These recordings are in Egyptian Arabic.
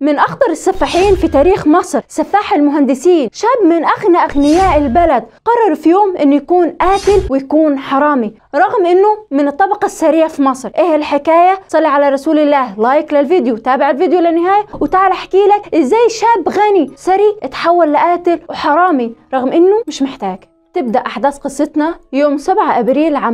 من أخطر السفاحين في تاريخ مصر سفاح المهندسين شاب من أغنى أغنياء البلد قرر في يوم أنه يكون قاتل ويكون حرامي رغم أنه من الطبقة الثرية في مصر إيه الحكاية صلي على رسول الله لايك للفيديو تابع الفيديو للنهاية وتعال أحكي لك إزاي شاب غني ثري اتحول لقاتل وحرامي رغم أنه مش محتاج تبدأ أحداث قصتنا يوم 7 أبريل عام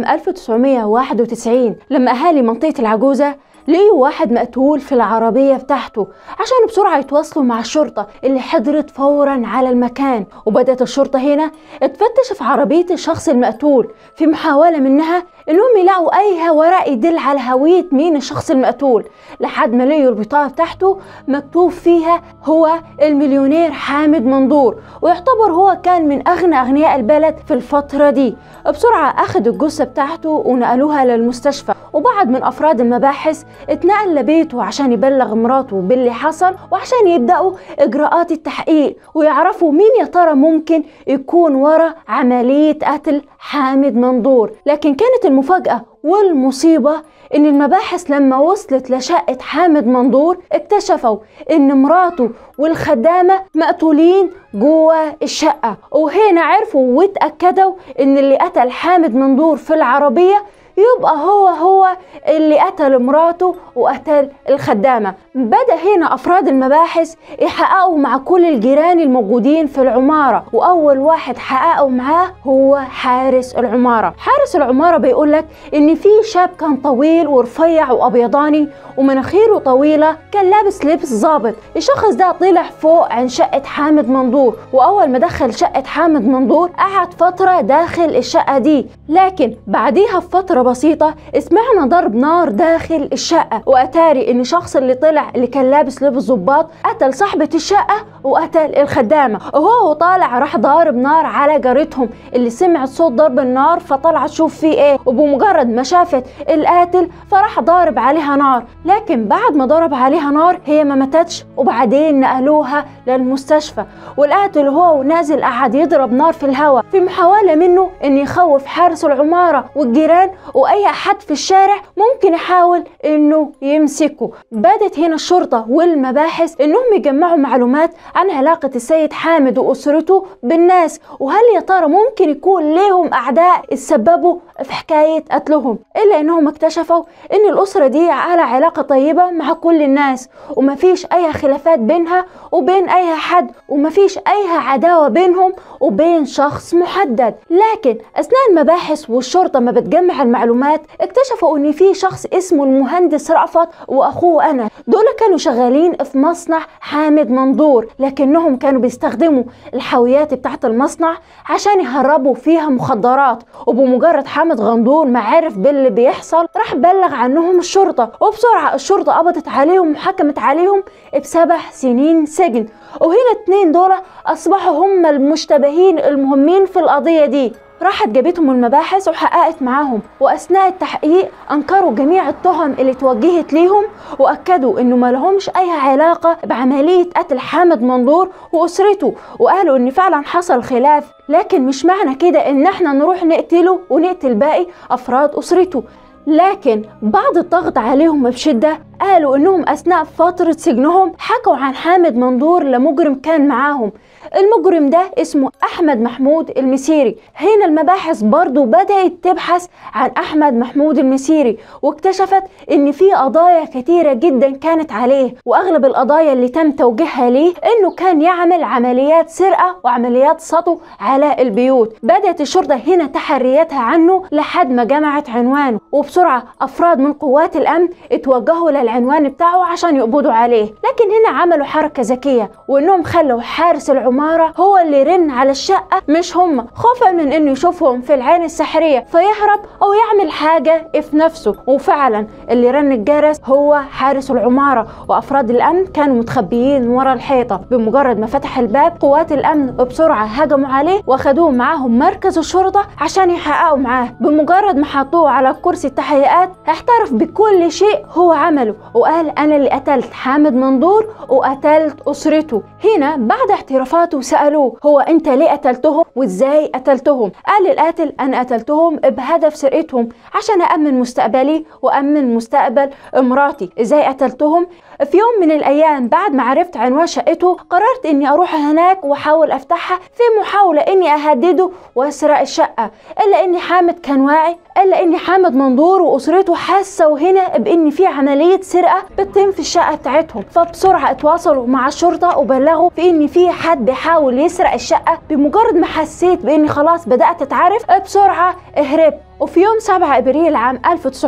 1991 لما أهالي منطقة العجوزة لقيوا واحد مقتول في العربية بتاعته عشان بسرعة يتواصلوا مع الشرطة اللي حضرت فورا على المكان وبدأت الشرطة هنا تفتش في عربية الشخص المقتول في محاولة منها انهم يلاقوا اي ورق يدل على هوية مين الشخص المقتول لحد ما لقيوا البطاقة بتاعته مكتوب فيها هو المليونير حامد منظور ويعتبر هو كان من اغنى اغنياء البلد في الفترة دي بسرعة اخدوا الجثة بتاعته ونقلوها للمستشفى وبعض من افراد المباحث اتنقل لبيته عشان يبلغ مراته باللي حصل وعشان يبدأوا اجراءات التحقيق ويعرفوا مين يا ترى ممكن يكون ورا عملية قتل حامد منظور لكن كانت المفاجأة والمصيبة إن المباحث لما وصلت لشقة حامد منظور اكتشفوا إن مراته والخدامة مقتولين جوه الشقة وهنا عرفوا واتأكدوا إن اللي قتل حامد منظور في العربية يبقى هو هو اللي قتل مراته وقتل الخدامة بدأ هنا أفراد المباحث يحققوا مع كل الجيران الموجودين في العمارة وأول واحد حققوا معاه هو حارس العمارة حارس العمارة بيقول لك إن في شاب كان طويل ورفيع وأبيضاني ومناخيره طويلة كان لابس لبس ظابط الشخص ده طلع فوق عن شقة حامد منظور وأول ما دخل شقة حامد منظور قعد فترة داخل الشقة دي لكن بعديها بفترة بسيطة سمعنا ضرب نار داخل الشقة وأتاري إن الشخص اللي طلع اللي كان لابس لبس ظباط قتل صاحبة الشقة وقتل الخدامة وهو طالع راح ضارب نار على جارتهم اللي سمعت صوت ضرب النار فطلعت تشوف فيه ايه وبمجرد ما شافت القاتل فراح ضارب عليها نار لكن بعد ما ضرب عليها نار هي ما ماتتش وبعدين نقلوها للمستشفى والقاتل هو نازل قعد يضرب نار في الهواء في محاولة منه ان يخوف حارس العمارة والجيران واي حد في الشارع ممكن يحاول انه يمسكه بدت هنا الشرطة والمباحث انهم يجمعوا معلومات عن علاقة السيد حامد واسرته بالناس وهل يا ترى ممكن يكون ليهم اعداء تسببوا في حكاية قتلهم الا انهم اكتشفوا ان الاسرة دي على علاقة طيبة مع كل الناس ومفيش اي خلافات بينها وبين اي حد ومفيش اي عداوة بينهم وبين شخص محدد لكن اثناء المباحث والشرطة ما بتجمع المعلومات اكتشفوا ان في شخص اسمه المهندس رأفت واخوه انا دول كانوا شغالين في مصنع حامد منظور لكنهم كانوا بيستخدموا الحاويات بتاعت المصنع عشان يهربوا فيها مخدرات وبمجرد حامد غندور ما عرف باللي بيحصل راح بلغ عنهم الشرطة وبسرعة الشرطة قبضت عليهم وحكمت عليهم بسبع سنين سجن وهنا اتنين دول اصبحوا هم المشتبهين المهمين في القضية دي راحت جابتهم المباحث وحققت معاهم واثناء التحقيق انكروا جميع التهم اللي توجهت ليهم واكدوا انه ما لهمش اي علاقه بعمليه قتل حامد منظور واسرته وقالوا ان فعلا حصل خلاف لكن مش معنى كده ان احنا نروح نقتله ونقتل باقي افراد اسرته لكن بعد الضغط عليهم بشدة قالوا انهم اثناء فترة سجنهم حكوا عن حامد منظور لمجرم كان معاهم المجرم ده اسمه احمد محمود المسيري هنا المباحث برضو بدأت تبحث عن احمد محمود المسيري واكتشفت ان في قضايا كتيرة جدا كانت عليه واغلب القضايا اللي تم توجيهها ليه انه كان يعمل عمليات سرقة وعمليات سطو على البيوت بدأت الشرطة هنا تحرياتها عنه لحد ما جمعت عنوانه وبسرعة افراد من قوات الامن اتوجهوا للعنوان بتاعه عشان يقبضوا عليه لكن هنا عملوا حركة ذكية وانهم خلوا حارس العمارة هو اللي يرن على الشقة مش هم خوفا من انه يشوفهم في العين السحرية فيهرب او يعمل حاجة في نفسه وفعلا اللي رن الجرس هو حارس العمارة وافراد الامن كانوا متخبيين ورا الحيطة بمجرد ما فتح الباب قوات الامن بسرعة هجموا عليه واخدوه معاهم مركز الشرطة عشان يحققوا معاه بمجرد ما حطوه على كرسي التحقيقات اعترف بكل شيء هو عمله وقال انا اللي قتلت حامد منظور وقتلت اسرته هنا بعد اعترافاته سألوه هو انت ليه قتلتهم وازاي قتلتهم قال القاتل انا قتلتهم بهدف سرقتهم عشان أأمن مستقبلي وأمن مستقبل مراتي ازاي قتلتهم في يوم من الايام بعد ما عرفت عنوان شقته قررت اني اروح هناك واحاول افتحها في محاوله اني اهدده واسرق الشقه الا اني حامد كان واعي الا اني حامد منظور واسرته حاسه هنا بان في عمليه سرقه بتتم في الشقه بتاعتهم فبسرعه اتواصلوا مع الشرطه وبلغوا في ان في حد بيحاول يسرق الشقه بمجرد ما حسيت باني خلاص بدات اتعرف بسرعه هربت وفي يوم 7 ابريل عام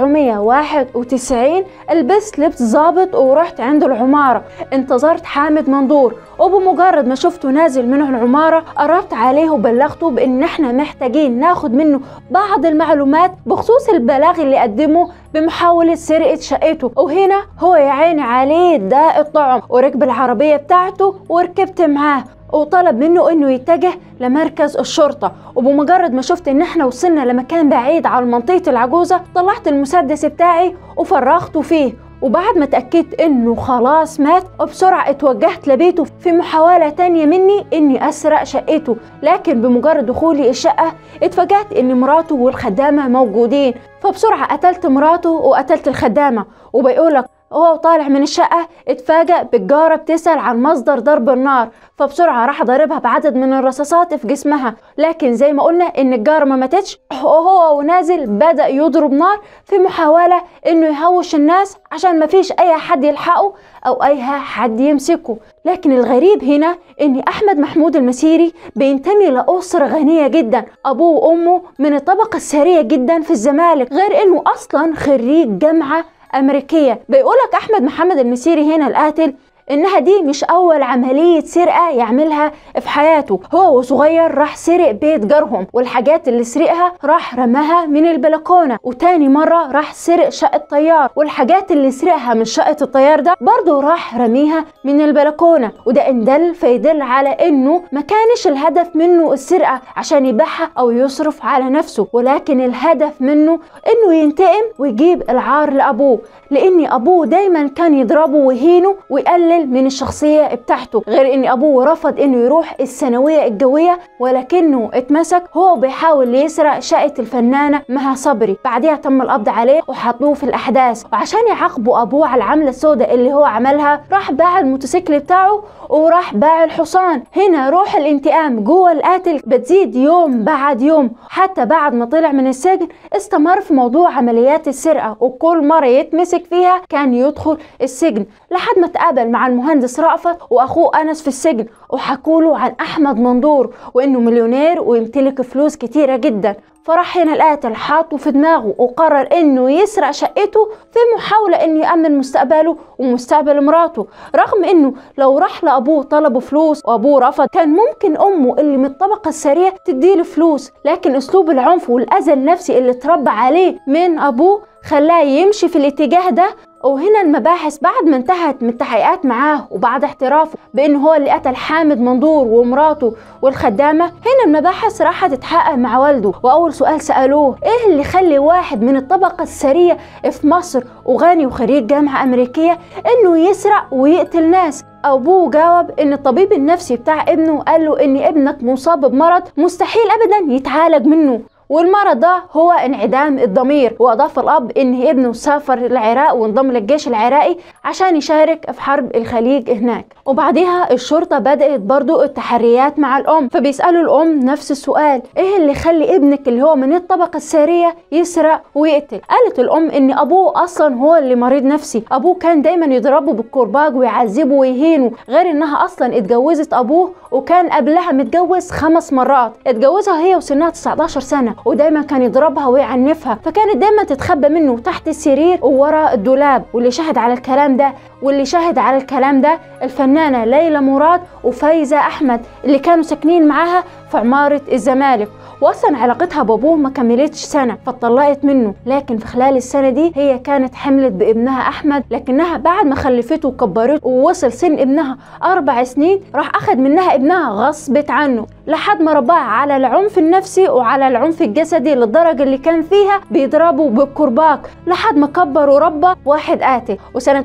1991 لبست لبس ظابط ورحت عند العماره انتظرت حامد منظور وبمجرد ما شفته نازل من العماره قربت عليه وبلغته بان احنا محتاجين ناخد منه بعض المعلومات بخصوص البلاغ اللي قدمه بمحاولة سرقة شقته وهنا هو يا عيني عليه ده الطعم وركب العربية بتاعته وركبت معاه وطلب منه انه يتجه لمركز الشرطه وبمجرد ما شفت ان احنا وصلنا لمكان بعيد على منطقه العجوزه طلعت المسدس بتاعي وفرغته فيه وبعد ما اتأكدت انه خلاص مات وبسرعة اتوجهت لبيته في محاولة تانية مني اني اسرق شقته لكن بمجرد دخولي الشقة اتفاجأت ان مراته والخدامة موجودين فبسرعة قتلت مراته وقتلت الخدامة وبيقولك وهو طالع من الشقة اتفاجأ بالجارة بتسأل عن مصدر ضرب النار فبسرعة راح ضاربها بعدد من الرصاصات في جسمها لكن زي ما قلنا ان الجارة ما ماتتش وهو ونازل بدأ يضرب نار في محاولة انه يهوش الناس عشان ما فيش اي حد يلحقه او اي حد يمسكه لكن الغريب هنا ان احمد محمود المسيري بينتمي لاسره غنيه جدا ابوه وامه من الطبقه الثريه جدا في الزمالك غير انه اصلا خريج جامعه أمريكية بيقولك أحمد محمد المسيري هنا القاتل إنها دي مش أول عملية سرقة يعملها في حياته هو وصغير راح سرق بيت جارهم والحاجات اللي سرقها راح رماها من البلكونة وتاني مرة راح سرق شقة طيار والحاجات اللي سرقها من شقة الطيار ده برضه راح رميها من البلكونة وده إن دل فيدل على إنه ما كانش الهدف منه السرقة عشان يبيعها أو يصرف على نفسه ولكن الهدف منه إنه ينتقم ويجيب العار لأبوه لأن أبوه دايما كان يضربه ويهينه ويقلل من الشخصية بتاعته غير ان ابوه رفض انه يروح الثانوية الجوية ولكنه اتمسك هو بيحاول يسرق شقة الفنانة مها صبري بعدها تم القبض عليه وحطوه في الاحداث وعشان يعاقبوا ابوه على العملة السوداء اللي هو عملها راح باع الموتوسيكل بتاعه وراح باع الحصان هنا روح الانتقام جوه القاتل بتزيد يوم بعد يوم حتى بعد ما طلع من السجن استمر في موضوع عمليات السرقة وكل مرة يتمسك فيها كان يدخل السجن لحد ما تقابل مع المهندس رأفت واخوه انس في السجن وحكوا له عن احمد منظور وانه مليونير ويمتلك فلوس كتيره جدا فراح هنا القاتل حاطه في دماغه وقرر انه يسرق شقته في محاولة انه يأمن مستقبله ومستقبل مراته رغم انه لو راح لابوه طلبوا فلوس وابوه رفض كان ممكن امه اللي من الطبقة السرية تديله فلوس لكن اسلوب العنف والاذى النفسي اللي اتربى عليه من ابوه خلاه يمشي في الاتجاه ده وهنا المباحث بعد ما انتهت من التحقيقات معاه وبعد اعترافه بانه هو اللي قتل حامد منظور ومراته والخدامه هنا المباحث راحت تتحقق مع والده واول سؤال سالوه ايه اللي يخلي واحد من الطبقه الثريه في مصر وغني وخريج جامعه امريكيه انه يسرق ويقتل ناس ابوه جاوب ان الطبيب النفسي بتاع ابنه قال له ان ابنك مصاب بمرض مستحيل ابدا يتعالج منه والمرض ده هو انعدام الضمير واضاف الاب ان ابنه سافر العراق وانضم للجيش العراقي عشان يشارك في حرب الخليج هناك وبعدها الشرطه بدات برضو التحريات مع الام فبيسالوا الام نفس السؤال ايه اللي يخلي ابنك اللي هو من الطبقه الثريه يسرق ويقتل قالت الام ان ابوه اصلا هو اللي مريض نفسي ابوه كان دايما يضربه بالكرباج ويعذبه ويهينه غير انها اصلا اتجوزت ابوه وكان قبلها متجوز خمس مرات اتجوزها هي وسنها 19 سنه ودايما كان يضربها ويعنفها فكانت دايما تتخبى منه تحت السرير وورا الدولاب واللي شهد على الكلام ده واللي شهد على الكلام ده الفنانة ليلى مراد وفايزة أحمد اللي كانوا ساكنين معاها في عمارة الزمالك واصلا علاقتها بابوه ما كملتش سنه فاتطلقت منه لكن في خلال السنه دي هي كانت حملت بابنها احمد لكنها بعد ما خلفته وكبرته ووصل سن ابنها اربع سنين راح اخد منها ابنها غصبت عنه لحد ما رباها على العنف النفسي وعلى العنف الجسدي للدرجه اللي كان فيها بيضربه بالكرباج لحد ما كبر وربى واحد قاتل وسنه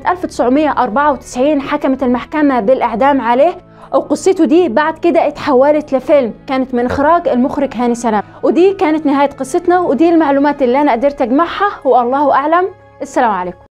1994 حكمت المحكمه بالاعدام عليه وقصته دي بعد كده اتحولت لفيلم كانت من اخراج المخرج هاني سلام ودي كانت نهايه قصتنا ودي المعلومات اللي انا قدرت اجمعها والله اعلم السلام عليكم